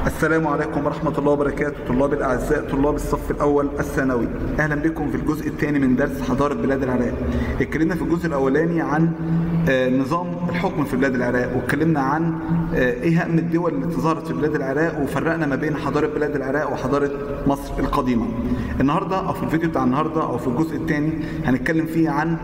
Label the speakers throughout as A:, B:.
A: السلام عليكم ورحمة الله وبركاته طلاب الأعزاء طلاب الصف الأول الثانوي أهلا بكم في الجزء الثاني من درس حضارة بلاد العراق اتكلمنا في الجزء الأولاني عن آه، نظام الحكم في بلاد العراق واتكلمنا عن آه، ايه أهم الدول اللي ظهرت في بلاد العراق وفرقنا ما بين حضارة بلاد العراق وحضارة مصر القديمة النهاردة أو في الفيديو بتاع النهاردة أو في الجزء الثاني هنتكلم فيه عن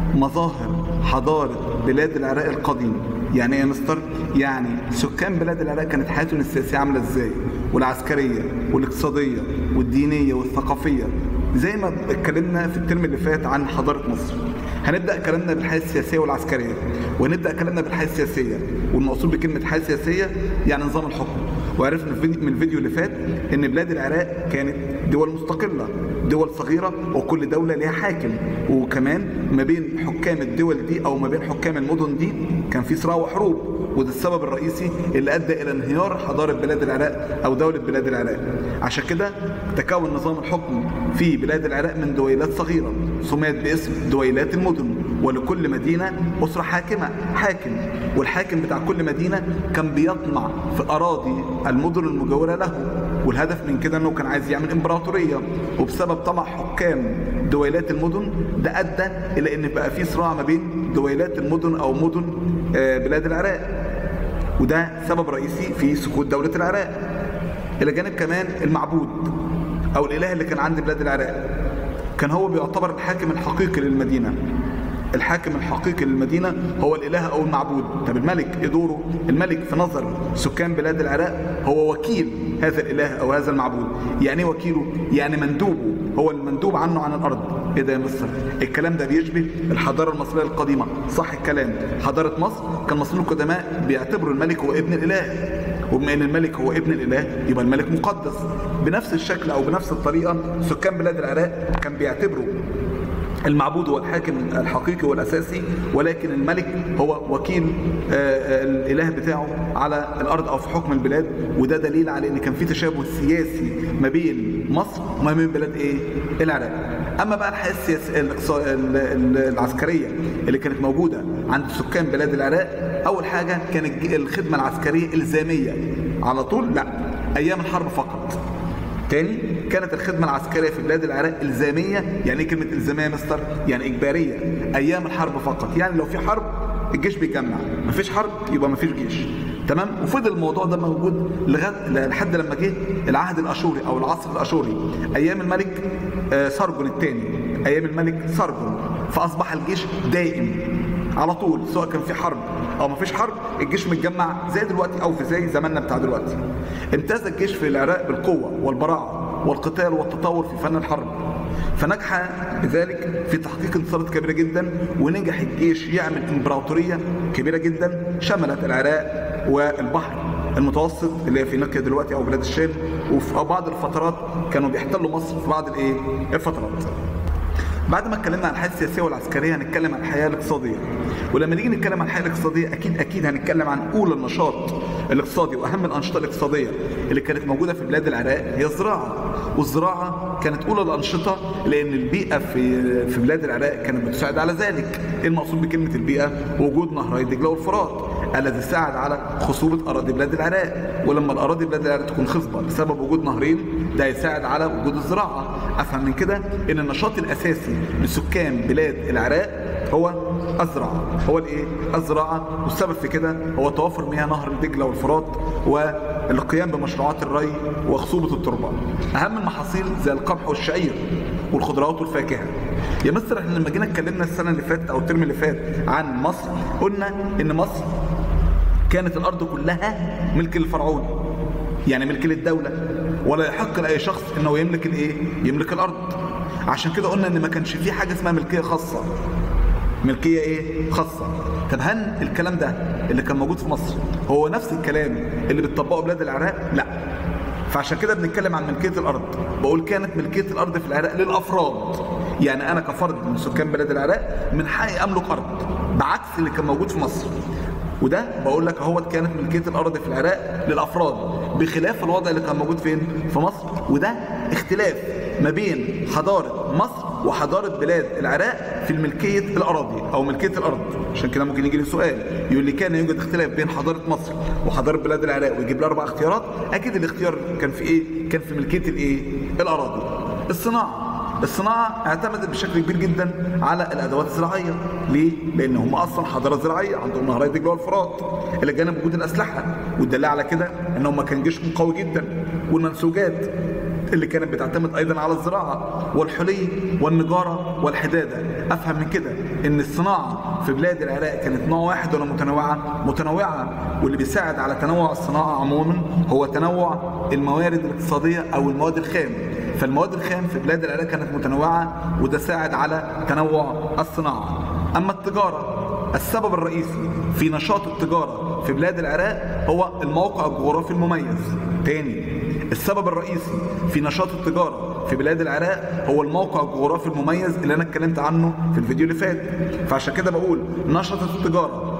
A: مظاهر حضارة بلاد العراق القديم يعني ايه يا مستر؟ يعني سكان بلاد العراق كانت حياتهم السياسية عاملة ازاي؟ والعسكرية والاقتصادية والدينية والثقافية زي ما اتكلمنا في الترم اللي فات عن حضارة مصر هنبدأ كلامنا بالحياة السياسية والعسكرية ونبدأ كلامنا بالحياة السياسية والمقصود بكلمة حياة سياسية يعني نظام الحكم وعرفنا في الفيديو- من الفيديو اللي فات ان بلاد العراق كانت دول مستقلة دول صغيرة وكل دولة ليها حاكم وكمان ما بين حكام الدول دي او ما بين حكام المدن دي كان في صراع وحروب وده السبب الرئيسي اللي ادى الى انهيار حضاره بلاد العراق او دوله بلاد العراق عشان كده تكون نظام الحكم في بلاد العراق من دويلات صغيره سميت باسم دويلات المدن ولكل مدينه اسره حاكمه حاكم والحاكم بتاع كل مدينه كان بيطمع في اراضي المدن المجاوره له والهدف من كده انه كان عايز يعمل امبراطوريه وبسبب طمع حكام دويلات المدن ده ادى الى ان بقى في صراع ما بين دويلات المدن او مدن آه، بلاد العراق وده سبب رئيسي في سقوط دولة العراق إلى جانب كمان المعبود أو الإله اللي كان عند بلاد العراق كان هو بيعتبر الحاكم الحقيقي للمدينة الحاكم الحقيقي للمدينة هو الإله أو المعبود طب الملك إيه دوره؟ الملك في نظر سكان بلاد العراق هو وكيل هذا الإله أو هذا المعبود يعني إيه وكيله؟ يعني مندوبه هو المندوب عنه عن الأرض إيه ده يا مصر؟ الكلام ده بيشبه الحضارة المصرية القديمة صح الكلام حضارة مصر كان المصريين القدماء بيعتبروا الملك هو ابن الإله وبما ان الملك هو ابن الاله يبقى الملك مقدس بنفس الشكل او بنفس الطريقه سكان بلاد العراق كان بيعتبروا المعبود هو الحاكم الحقيقي والاساسي ولكن الملك هو وكيل آه، آه، الاله بتاعه على الارض او في حكم البلاد وده دليل على ان كان في تشابه سياسي ما بين مصر وما بين بلاد ايه العراق اما بقى الحياه السياسيه الاقتصا- ال- ال- العسكريه اللي كانت موجوده عند سكان بلاد العراق اول حاجه كانت الج- الخدمه العسكريه الزاميه على طول لا ايام الحرب فقط تاني كانت الخدمة العسكرية في بلاد العراق إلزامية يعني إيه كلمة إلزامية يا مستر؟ يعني إجبارية أيام الحرب فقط يعني لو في حرب الجيش بيجمع مفيش حرب يبقى مفيش جيش تمام وفضل الموضوع ده موجود لغايه لحد لما جه العهد الاشوري او العصر الاشوري ايام الملك آه، سرجون الثاني ايام الملك سرجون فاصبح الجيش دائم على طول سواء كان في حرب او مفيش حرب الجيش متجمع زي دلوقتي او في زي زماننا بتاع دلوقتي امتاز الجيش في العراق بالقوه والبراعه والقتال والتطور في فن الحرب فنجح بذلك في تحقيق انتصارات كبيره جدا ونجح الجيش يعمل امبراطوريه كبيره جدا شملت العراق والبحر المتوسط اللي هي في نقيا دلوقتي او بلاد الشام وفي بعض الفترات كانوا بيحتلوا مصر في بعض الايه الفترات بعد ما اتكلمنا عن الحياه السياسيه والعسكريه هنتكلم عن الحياه الاقتصاديه ولما نيجي نتكلم عن الحياه الاقتصاديه اكيد اكيد هنتكلم عن اولى النشاط الاقتصادي واهم الانشطه الاقتصاديه اللي كانت موجوده في بلاد العراق هي الزراعه والزراعه كانت اولى الانشطه لان البيئه في في بلاد العراق كانت بتساعد على ذلك ايه المقصود بكلمه البيئه وجود نهري دجله والفرات الذي ساعد على خصوبه اراضي بلاد العراق ولما الاراضي بلاد العراق تكون خصبه بسبب وجود نهرين ده يساعد على وجود الزراعه افهم من كده ان النشاط الاساسي لسكان بلاد العراق هو الزراعه هو الايه الزراعه والسبب في كده هو توافر مياه نهر دجله والفرات والقيام بمشروعات الري وخصوبه التربه اهم المحاصيل زي القمح والشعير والخضروات والفاكهه يا مستر احنا لما جينا اتكلمنا السنه اللي فاتت او الترم اللي فات عن مصر قلنا ان مصر كانت الارض كلها ملك للفرعون يعني ملك للدوله ولا يحق لاي شخص انه يملك الايه يملك الارض عشان كده قلنا ان ما كانش في حاجه اسمها ملكيه خاصه ملكيه ايه خاصه طب هل الكلام ده اللي كان موجود في مصر هو نفس الكلام اللي بتطبقه بلاد العراق لا فعشان كده بنتكلم عن ملكيه الارض بقول كانت ملكيه الارض في العراق للافراد يعني انا كفرد من سكان بلاد العراق من حقي املك ارض بعكس اللي كان موجود في مصر وده بقول لك اهوت كانت ملكيه الارض في العراق للافراد بخلاف الوضع اللي كان موجود فين في مصر وده اختلاف ما بين حضاره مصر وحضاره بلاد العراق في الملكيه الاراضي او ملكيه الارض عشان كده ممكن يجي لي سؤال يقول لي كان يوجد اختلاف بين حضاره مصر وحضاره بلاد العراق ويجيب لي اربع اختيارات اكيد الاختيار كان في ايه كان في ملكيه الايه الاراضي الصناعه الصناعة اعتمدت بشكل كبير جدا على الأدوات الزراعية ليه؟ لأن هم أصلا حضارة زراعية عندهم نهري دجلة والفرات إلى جانب وجود الأسلحة والدليل على كده إن هم كان جيشهم قوي جدا والمنسوجات اللي كانت بتعتمد ايضا على الزراعه والحلي والنجاره والحداده افهم من كده ان الصناعه في بلاد العراق كانت نوع واحد ولا متنوعه متنوعه واللي بيساعد على تنوع الصناعه عموما هو تنوع الموارد الاقتصاديه او المواد الخام فالمواد الخام في بلاد العراق كانت متنوعه وده ساعد على تنوع الصناعه اما التجاره السبب الرئيسي في نشاط التجاره في بلاد العراق هو الموقع الجغرافي المميز تاني السبب الرئيسي في نشاط التجارة في بلاد العراق هو الموقع الجغرافي المميز اللي أنا اتكلمت عنه في الفيديو اللي فات فعشان كده بقول نشطت التجارة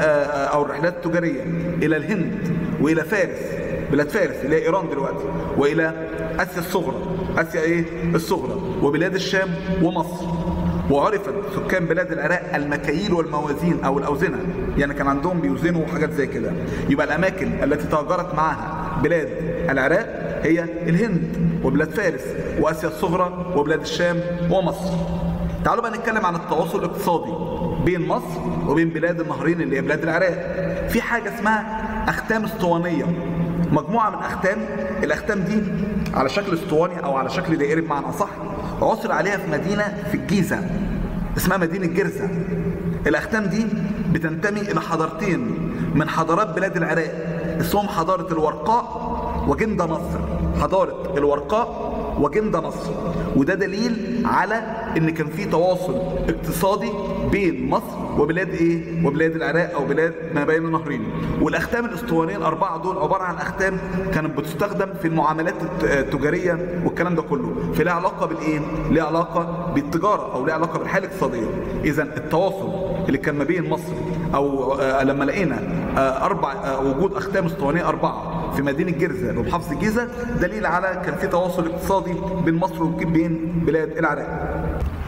A: أو الرحلات التجارية إلى الهند وإلى فارس بلاد فارس اللي هي إيران دلوقتي وإلى آسيا الصغرى آسيا إيه الصغرى وبلاد الشام ومصر وعرفت سكان بلاد العراق المكاييل والموازين او الاوزنه يعني كان عندهم بيوزنوا حاجات زي كده يبقى الاماكن التي تاجرت معها بلاد العراق هي الهند وبلاد فارس واسيا الصغرى وبلاد الشام ومصر تعالوا بقى نتكلم عن التواصل الاقتصادي بين مصر وبين بلاد النهرين اللي هي بلاد العراق في حاجه اسمها اختام اسطوانيه مجموعه من اختام الاختام دي على شكل اسطواني او على شكل دائري بمعنى صح عثر عليها في مدينه في الجيزه اسمها مدينه جرزه الاختام دي بتنتمي الى حضارتين من حضارات بلاد العراق اسمهم حضاره الورقاء وجند مصر حضاره الورقاء وجند مصر وده دليل على ان كان في تواصل اقتصادي بين مصر وبلاد ايه وبلاد العراق او بلاد ما بين النهرين والاختام الاسطوانيه الاربعه دول عباره عن اختام كانت بتستخدم في المعاملات التجاريه والكلام ده كله فلها علاقه بالايه لها علاقه بالتجاره او لها علاقه بالحاله الاقتصاديه اذا التواصل اللي كان ما بين مصر او آه لما لقينا آه اربع آه وجود اختام اسطوانيه اربعه في مدينه جرزه ومحافظه الجيزه دليل على كان في تواصل اقتصادي بين مصر وبين بلاد العراق.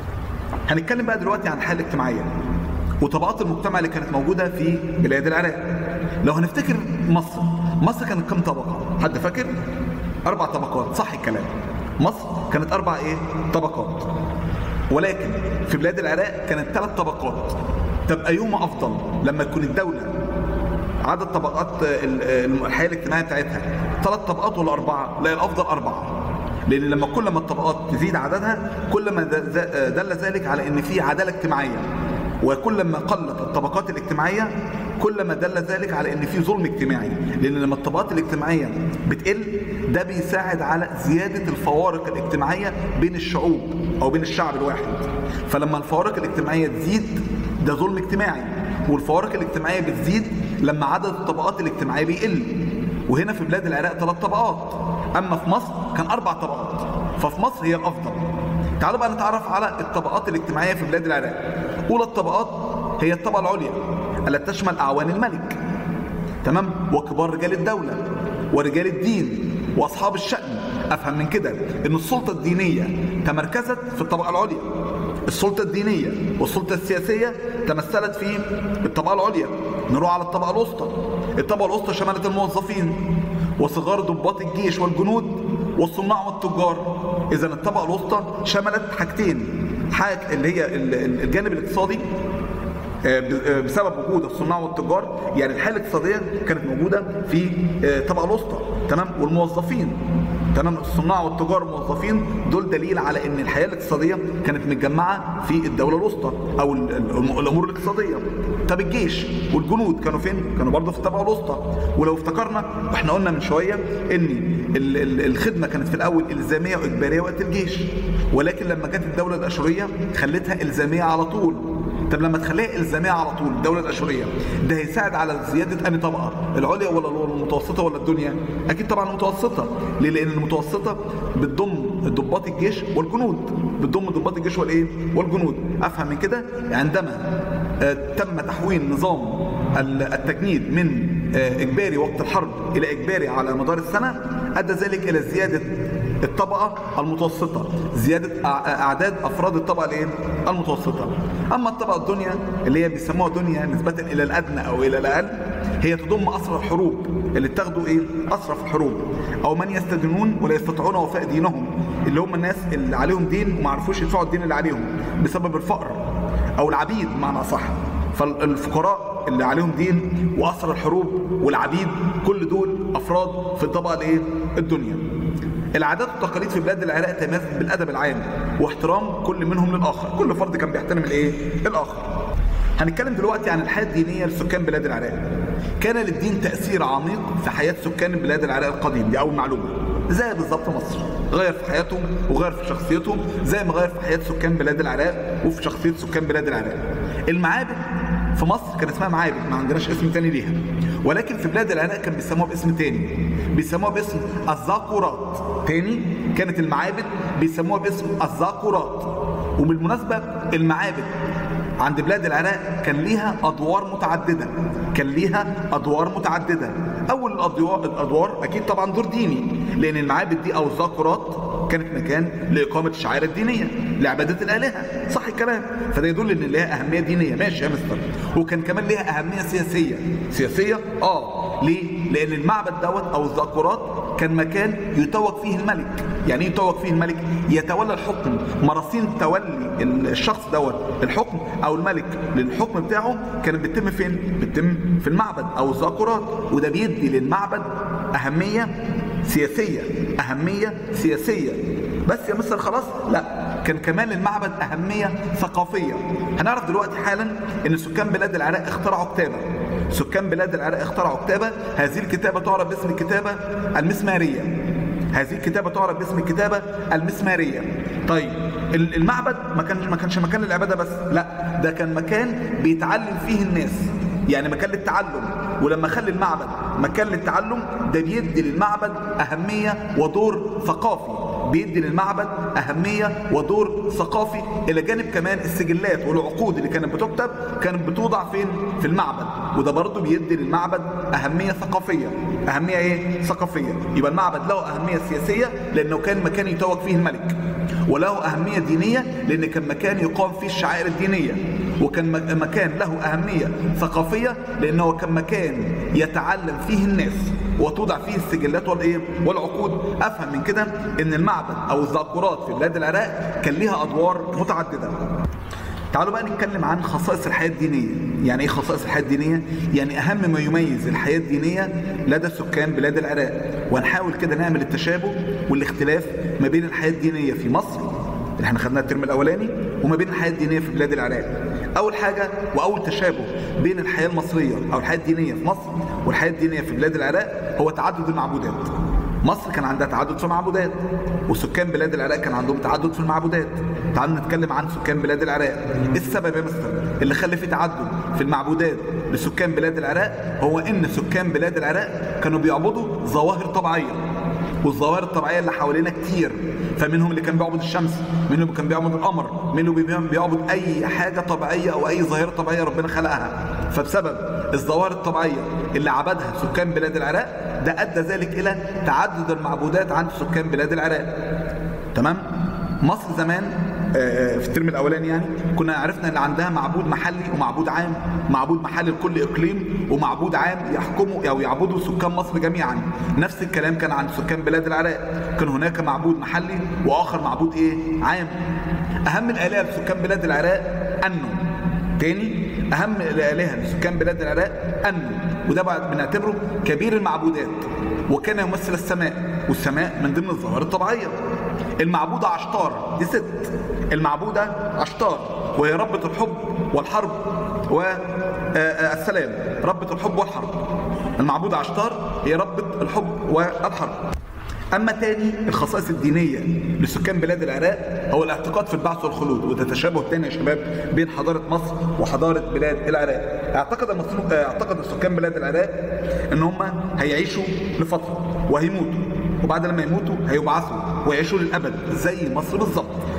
A: هنتكلم بقى دلوقتي عن الحاله الاجتماعيه وطبقات المجتمع اللي كانت موجوده في بلاد العراق. لو هنفتكر مصر، مصر كانت كم طبقه؟ حد فاكر؟ اربع طبقات، صح الكلام. مصر كانت اربع ايه؟ طبقات. ولكن في بلاد العراق كانت ثلاث طبقات. طب ايهما افضل؟ لما تكون الدوله عدد طبقات الحياه الاجتماعيه بتاعتها ثلاث طبقات ولا اربعه؟ لا الافضل اربعه. لان لما كل ما الطبقات تزيد عددها كل ما دل ذلك على ان في عداله اجتماعيه. وكل ما قلت الطبقات الاجتماعيه كل ما دل ذلك على ان في ظلم اجتماعي لان لما الطبقات الاجتماعيه بتقل ده بيساعد على زياده الفوارق الاجتماعيه بين الشعوب او بين الشعب الواحد فلما الفوارق الاجتماعيه تزيد ده ظلم اجتماعي والفوارق الاجتماعيه بتزيد لما عدد الطبقات الاجتماعيه بيقل وهنا في بلاد العراق ثلاث طبقات اما في مصر كان اربع طبقات ففي مصر هي الافضل تعالوا بقى نتعرف على الطبقات الاجتماعيه في بلاد العراق اولى الطبقات هي الطبقه العليا التي تشمل اعوان الملك تمام وكبار رجال الدوله ورجال الدين واصحاب الشأن افهم من كده ان السلطه الدينيه تمركزت في الطبقه العليا السلطه الدينيه والسلطه السياسيه تمثلت في الطبقه العليا نروح على الطبقه الوسطى الطبقه الوسطى شملت الموظفين وصغار ضباط الجيش والجنود والصناع والتجار اذا الطبقه الوسطى شملت حاجتين حاجه اللي هي الجانب الاقتصادي بسبب وجود الصناع والتجار يعني الحاله الاقتصاديه كانت موجوده في الطبقه الوسطى تمام والموظفين تمام الصناع والتجار الموظفين دول دليل على ان الحياه الاقتصاديه كانت متجمعه في الدوله الوسطى او الامور الاقتصاديه طب الجيش والجنود كانوا فين كانوا برضه في الطبقه الوسطى ولو افتكرنا احنا قلنا من شويه ان الخدمه كانت في الاول الزاميه واجباريه وقت الجيش ولكن لما جت الدوله الاشوريه خلتها الزاميه على طول طب لما تخليها الزاميه على طول الدوله الاشوريه ده هيساعد على زياده انهي طبقه العليا ولا المتوسطه ولا الدنيا اكيد طبعا المتوسطه ليه لان المتوسطه بتضم ضباط الجيش والجنود بتضم ضباط الجيش والايه والجنود افهم من كده عندما تم تحويل نظام التجنيد من اجباري وقت الحرب الى اجباري على مدار السنه ادى ذلك الى زياده الطبقه المتوسطه زياده أع- اعداد افراد الطبقه الايه المتوسطه اما الطبقه الدنيا اللي هي بيسموها دنيا نسبه الى الادنى او الى الاقل هي تضم اسرى الحروب اللي اتخذوا ايه اسرى في الحروب او من يستدينون ولا يستطيعون وفاء دينهم اللي هم الناس اللي عليهم دين وما عرفوش يدفعوا الدين اللي عليهم بسبب الفقر او العبيد بمعنى صح فالفقراء اللي عليهم دين واسرى الحروب والعبيد كل دول افراد في الطبقه الايه الدنيا العادات والتقاليد في بلاد العراق تماثل بالادب العام واحترام كل منهم للاخر كل فرد كان بيحترم الايه الاخر هنتكلم دلوقتي عن الحياه الدينيه لسكان بلاد العراق كان للدين تاثير عميق في حياه سكان بلاد العراق القديم دي اول معلومه زي بالظبط مصر غير في حياتهم وغير في شخصيتهم زي ما غير في حياه سكان بلاد العراق وفي شخصيه سكان بلاد العراق المعابد في مصر كان اسمها معابد ما عندناش اسم تاني ليها ولكن في بلاد العراق كان بيسموها باسم تاني بيسموها باسم الزاقورات تاني كانت المعابد بيسموها باسم الزاقورات وبالمناسبة المعابد عند بلاد العراق كان ليها ادوار متعدده كان ليها ادوار متعدده اول الادوار الادوار اكيد طبعا دور ديني لان المعابد دي او الزاقورات كانت مكان لاقامه الشعائر الدينيه لعباده الالهه صح الكلام فده يدل ان لها اهميه دينيه ماشي يا مستر وكان كمان لها اهميه سياسيه سياسيه اه ليه لان المعبد دوت او الزاقورات كان مكان يتوج فيه الملك يعني ايه يتوج فيه الملك يتولى الحكم مراسيم تولي الشخص دوت الحكم او الملك للحكم بتاعه كانت بتتم فين بتتم في المعبد او الزاقورات وده بيدي للمعبد اهميه سياسيه اهميه سياسيه بس يا مستر خلاص لا كان كمان للمعبد اهميه ثقافيه هنعرف دلوقتي حالا ان سكان بلاد العراق اخترعوا كتابه سكان بلاد العراق اخترعوا كتابه هذه الكتابه تعرف باسم الكتابه المسماريه هذه الكتابه تعرف باسم الكتابه المسماريه طيب المعبد ما كانش ما كانش مكان للعباده بس لا ده كان مكان بيتعلم فيه الناس يعني مكان للتعلم ولما خلي المعبد مكان للتعلم ده بيدي للمعبد اهميه ودور ثقافي بيدي للمعبد أهمية ودور ثقافي إلى جانب كمان السجلات والعقود اللي كانت بتكتب كانت بتوضع فين؟ في المعبد وده برضه بيدي للمعبد أهمية ثقافية أهمية إيه؟ ثقافية يبقى المعبد له أهمية سياسية لأنه كان مكان يتوج فيه الملك وله أهمية دينية لأن كان مكان يقام فيه الشعائر الدينية وكان مكان له أهمية ثقافية لأنه كان مكان يتعلم فيه الناس وتوضع فيه السجلات والايه والعقود افهم من كده ان المعبد او الزاقورات في بلاد العراق كان ليها ادوار متعدده تعالوا بقى نتكلم عن خصائص الحياه الدينيه يعني ايه خصائص الحياه الدينيه يعني اهم ما يميز الحياه الدينيه لدى سكان بلاد العراق وهنحاول كده نعمل التشابه والاختلاف ما بين الحياه الدينيه في مصر اللي احنا خدناها الترم الاولاني وما بين الحياه الدينيه في بلاد العراق اول حاجه واول تشابه بين الحياه المصريه او الحياه الدينيه في مصر والحياه الدينيه في بلاد العراق هو تعدد المعبودات مصر كان عندها تعدد في المعبودات وسكان بلاد العراق كان عندهم تعدد في المعبودات تعالوا نتكلم عن سكان بلاد العراق ايه السبب يا مستر اللي خلى في تعدد في المعبودات لسكان بلاد العراق هو ان سكان بلاد العراق كانوا بيعبدوا ظواهر طبيعيه والظواهر الطبيعيه اللي حوالينا كتير فمنهم اللي كان بيعبد الشمس منهم اللي كان بيعبد القمر منهم اللي بيعبد اي حاجه طبيعيه او اي ظاهره طبيعيه ربنا خلقها فبسبب الظواهر الطبيعيه اللي عبدها سكان بلاد العراق ده ادى ذلك الى تعدد المعبودات عند سكان بلاد العراق تمام مصر زمان في الترم الاولاني يعني كنا عرفنا ان عندها معبود محلي ومعبود عام معبود محلي لكل اقليم ومعبود عام يحكمه او يعبده سكان مصر جميعا نفس الكلام كان عند سكان بلاد العراق كان هناك معبود محلي واخر معبود ايه عام اهم الالهه لسكان بلاد العراق انو تاني اهم الالهه لسكان بلاد العراق انو وده بنعتبره كبير المعبودات وكان يمثل السماء والسماء من ضمن الظواهر الطبيعيه المعبودة عشتار دي ست المعبودة عشتار وهي ربة الحب والحرب والسلام ربة الحب والحرب المعبودة عشتار هي ربة الحب والحرب أما تاني الخصائص الدينية لسكان بلاد العراق هو الاعتقاد في البعث والخلود وده تشابه تاني يا شباب بين حضارة مصر وحضارة بلاد العراق اعتقد المصر... اعتقد سكان بلاد العراق ان هم هيعيشوا لفترة وهيموتوا وبعد لما يموتوا هيبعثوا ويعيشوا للابد زي مصر بالظبط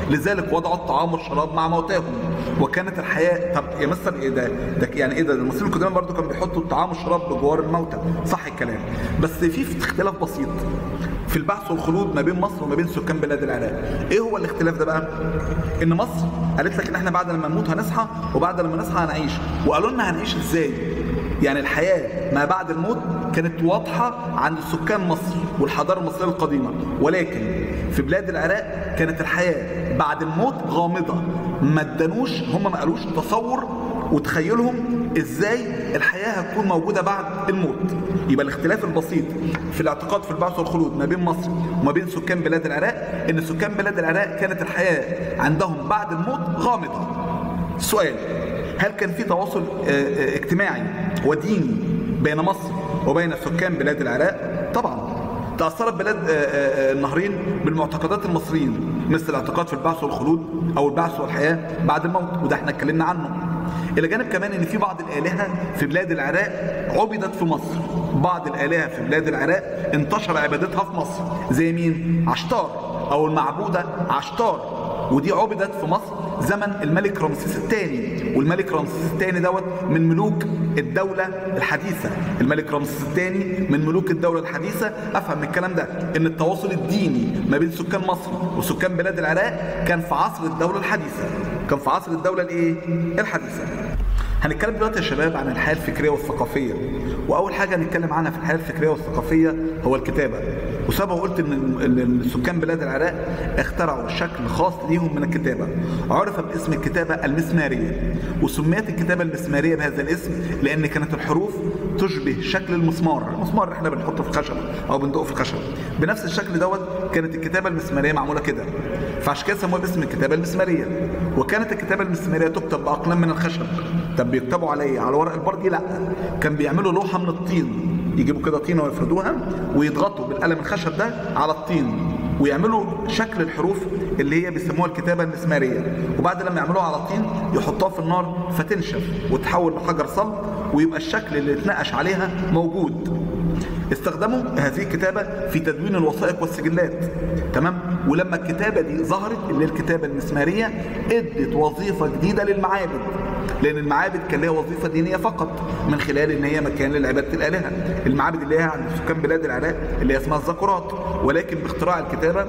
A: لذلك وضعوا الطعام والشراب مع موتاهم وكانت الحياه طب يا مستر ايه ده ده يعني ايه ده ده المصريين القدامى برضو كانوا بيحطوا الطعام والشراب بجوار الموتى صح الكلام بس في اختلاف بسيط في البعث والخلود ما بين مصر وما بين سكان بلاد العراق ايه هو الاختلاف ده بقى ان مصر قالت لك ان احنا بعد لما نموت هنصحى وبعد لما نصحى هنعيش وقالوا لنا هنعيش ازاي يعني الحياة ما بعد الموت كانت واضحة عند سكان مصر والحضارة المصرية القديمة ولكن في بلاد العراق كانت الحياة بعد الموت غامضة ما ادانوش هم ما قالوش تصور وتخيلهم ازاي الحياة هتكون موجودة بعد الموت يبقى الاختلاف البسيط في الاعتقاد في البعث والخلود ما بين مصر وما بين سكان بلاد العراق ان سكان بلاد العراق كانت الحياة عندهم بعد الموت غامضة سؤال هل كان في تواصل اجتماعي وديني بين مصر وبين سكان بلاد العراق طبعا تأثرت بلاد النهرين بالمعتقدات المصريين مثل الاعتقاد في البعث والخلود او البعث والحياة بعد الموت وده احنا اتكلمنا عنه الى جانب كمان ان في بعض الالهه في بلاد العراق عبدت في مصر بعض الالهه في بلاد العراق انتشر عبادتها في مصر زي مين عشتار او المعبوده عشتار ودي عبدت في مصر زمن الملك رمسيس الثاني والملك رمسيس الثاني دوت من ملوك الدولة الحديثة الملك رمسيس الثاني من ملوك الدولة الحديثة أفهم من الكلام ده إن التواصل الديني ما بين سكان مصر وسكان بلاد العراق كان في عصر الدولة الحديثة كان في عصر الدولة الإيه؟ الحديثة هنتكلم دلوقتي يا شباب عن الحياة الفكرية والثقافية وأول حاجة هنتكلم عنها في الحياة الفكرية والثقافية هو الكتابة وسبق وقلت إن سكان بلاد العراق اخترعوا شكل خاص ليهم من الكتابة عرف باسم الكتابة المسمارية وسميت الكتابة المسمارية بهذا الاسم لأن كانت الحروف تشبه شكل المسمار المسمار اللي احنا بنحطه في الخشب أو بندقه في الخشب بنفس الشكل دوت كانت الكتابة المسمارية معمولة كده فعشان كده سموها باسم الكتابة المسمارية وكانت الكتابة المسمارية تكتب بأقلام من الخشب طب بيكتبوا على ايه على ورق البردي لا كان بيعملوا لوحه من الطين يجيبوا كده طينه ويفردوها ويضغطوا بالقلم الخشب ده على الطين ويعملوا شكل الحروف اللي هي بيسموها الكتابه المسماريه وبعد لما يعملوها على الطين يحطوها في النار فتنشف وتحول لحجر صلب ويبقى الشكل اللي اتنقش عليها موجود استخدموا هذه الكتابة في تدوين الوثائق والسجلات تمام ولما الكتابة دي ظهرت اللي هي الكتابة المسمارية ادت وظيفة جديدة للمعابد لأن المعابد كان لها وظيفة دينية فقط من خلال إن هي مكان لعبادة الآلهة المعابد اللي هي عند سكان بلاد العراق اللي هي اسمها الذكرات ولكن باختراع الكتابة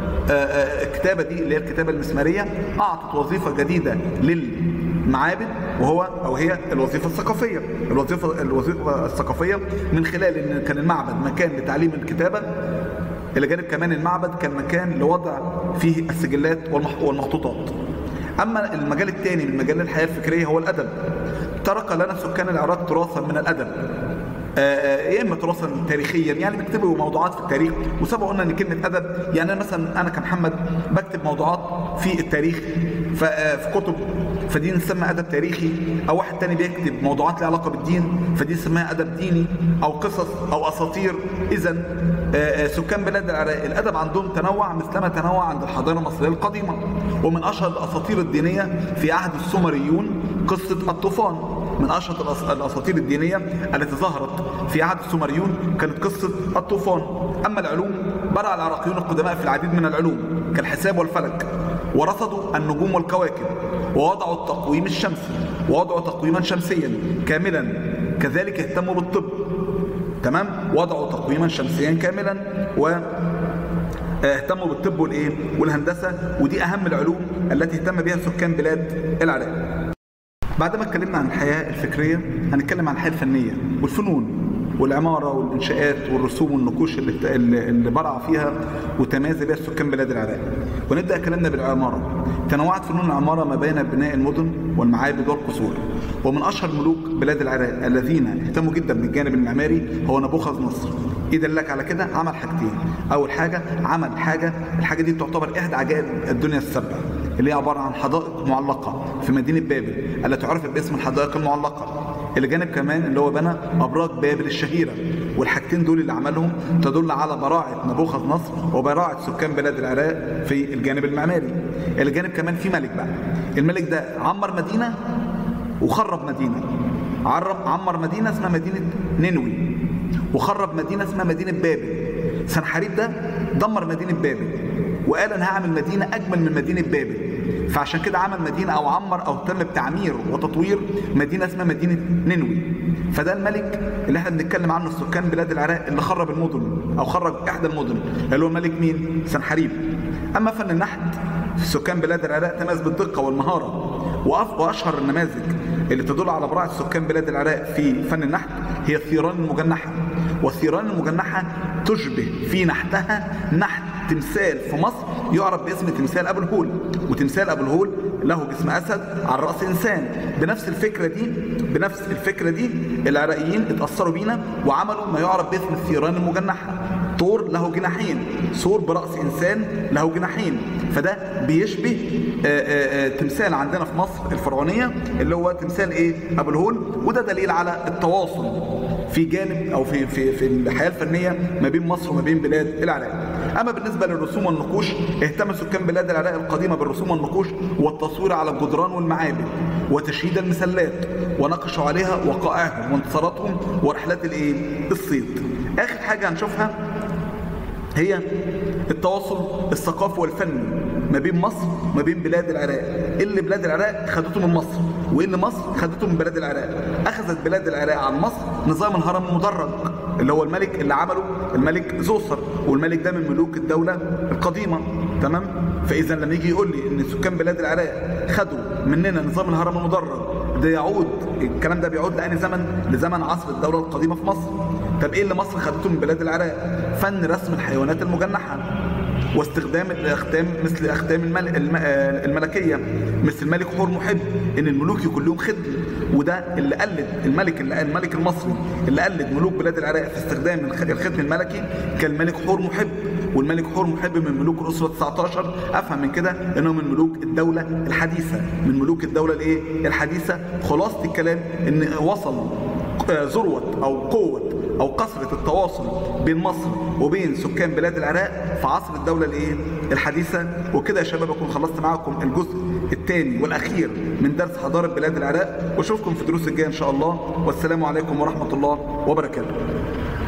A: الكتابة دي اللي هي الكتابة المسمارية أعطت وظيفة جديدة لل معابد وهو او هي الوظيفه الثقافيه الوظيفه الوظيفه الثقافيه من خلال ان كان المعبد مكان لتعليم الكتابه الى جانب كمان المعبد كان مكان لوضع فيه السجلات والمخطوطات اما المجال الثاني من مجال الحياه الفكريه هو الادب ترك لنا سكان العراق تراثا من الادب يا اما تراثا تاريخيا يعني بيكتبوا موضوعات في التاريخ وسبق قلنا ان كلمه ادب يعني انا مثلا انا كمحمد بكتب موضوعات في التاريخ في كتب فدي نسمى ادب تاريخي او واحد تاني بيكتب موضوعات لها علاقه بالدين فدي نسميها ادب ديني او قصص او اساطير اذا سكان بلاد العراق الادب عندهم تنوع مثلما تنوع عند الحضاره المصريه القديمه ومن اشهر الاساطير الدينيه في عهد السومريون قصه الطوفان من اشهر الاساطير الدينيه التي ظهرت في عهد السومريون كانت قصه الطوفان اما العلوم برع العراقيون القدماء في العديد من العلوم كالحساب والفلك ورصدوا النجوم والكواكب ووضعوا التقويم الشمسي ووضعوا تقويما شمسيا كاملا كذلك اهتموا بالطب تمام وضعوا تقويما شمسيا كاملا و اهتموا بالطب والايه والهندسه ودي اهم العلوم التي اهتم بها سكان بلاد العراق بعد ما اتكلمنا عن الحياه الفكريه هنتكلم عن الحياه الفنيه والفنون والعمارة والإنشاءات والرسوم والنقوش اللي, اللي برع فيها وتميز بها سكان بلاد العراق ونبدأ كلامنا بالعمارة تنوعت فنون العمارة ما بين بناء المدن والمعابد والقصور ومن أشهر ملوك بلاد العراق الذين اهتموا جدا بالجانب المعماري هو نبوخذ نصر ايه دلك على كده عمل حاجتين اول حاجه عمل حاجه الحاجه دي تعتبر احدى عجائب الدنيا السبع اللي هي عباره عن حدائق معلقه في مدينه بابل التي عرفت باسم الحدائق المعلقه اللي جانب كمان اللي هو بنى ابراج بابل الشهيره والحاجتين دول اللي عملهم تدل على براعه نبوخذ نصر وبراعه سكان بلاد العراق في الجانب المعماري اللي جانب كمان في ملك بقى الملك ده عمر مدينه وخرب مدينه عرب عمر مدينه اسمها مدينه نينوي وخرب مدينه اسمها مدينه بابل سنحريب ده دمر مدينه بابل وقال انا هعمل مدينه اجمل من مدينه بابل فعشان كده عمل مدينه او عمر او تم بتعمير وتطوير مدينه اسمها مدينه نينوي فده الملك اللي احنا بنتكلم عنه سكان بلاد العراق اللي خرب المدن او خرج احدى المدن اللي هو الملك مين سنحريب اما فن النحت سكان بلاد العراق تميز بالدقه والمهاره واشهر النماذج اللي تدل على براعه سكان بلاد العراق في فن النحت هي الثيران المجنحه والثيران المجنحه تشبه في نحتها نحت تمثال في مصر يعرف باسم تمثال ابو الهول وتمثال ابو الهول له جسم اسد على راس انسان بنفس الفكره دي بنفس الفكره دي العراقيين اتاثروا بينا وعملوا ما يعرف باسم الثيران المجنحه طور له جناحين ثور براس انسان له جناحين فده بيشبه آآ آآ تمثال عندنا في مصر الفرعونيه اللي هو تمثال ايه ابو الهول وده دليل على التواصل في جانب او في في في الحياه الفنيه ما بين مصر وما بين بلاد العراق اما بالنسبه للرسوم والنقوش اهتم سكان بلاد العراق القديمه بالرسوم والنقوش والتصوير على الجدران والمعابد وتشييد المسلات وناقشوا عليها وقائعهم وانتصاراتهم ورحلات الايه الصيد اخر حاجه هنشوفها هي التواصل الثقافي والفني ما بين مصر وما بين بلاد العراق ايه اللي بلاد العراق خدته من مصر وايه اللي مصر خدته من بلاد العراق اخذت بلاد العراق عن مصر نظام الهرم المدرج اللي هو الملك اللي عمله الملك زوسر والملك ده من ملوك الدولة القديمة تمام فإذا لما يجي يقول لي إن سكان بلاد العراق خدوا مننا نظام الهرم المدرج ده يعود الكلام ده بيعود لأني زمن لزمن عصر الدولة القديمة في مصر طب إيه اللي مصر خدته من بلاد العراق فن رسم الحيوانات المجنحة واستخدام الاختام مثل اختام المل... الم... الملكيه مثل الملك حور محب ان الملوك يكون لهم خدم وده اللي قلد الملك اللي الملك المصري اللي قلد ملوك بلاد العراق في استخدام الختم الملكي كان الملك حور محب والملك حور محب من ملوك الاسره 19 افهم من كده انه من ملوك الدوله الحديثه من ملوك الدوله الايه الحديثه خلاصه الكلام ان وصل ذروه او قوه او كثره التواصل بين مصر وبين سكان بلاد العراق في عصر الدوله الايه الحديثه وكده يا شباب اكون خلصت معاكم الجزء الثاني والاخير من درس حضاره بلاد العراق واشوفكم في الدروس الجايه ان شاء الله والسلام عليكم ورحمه الله وبركاته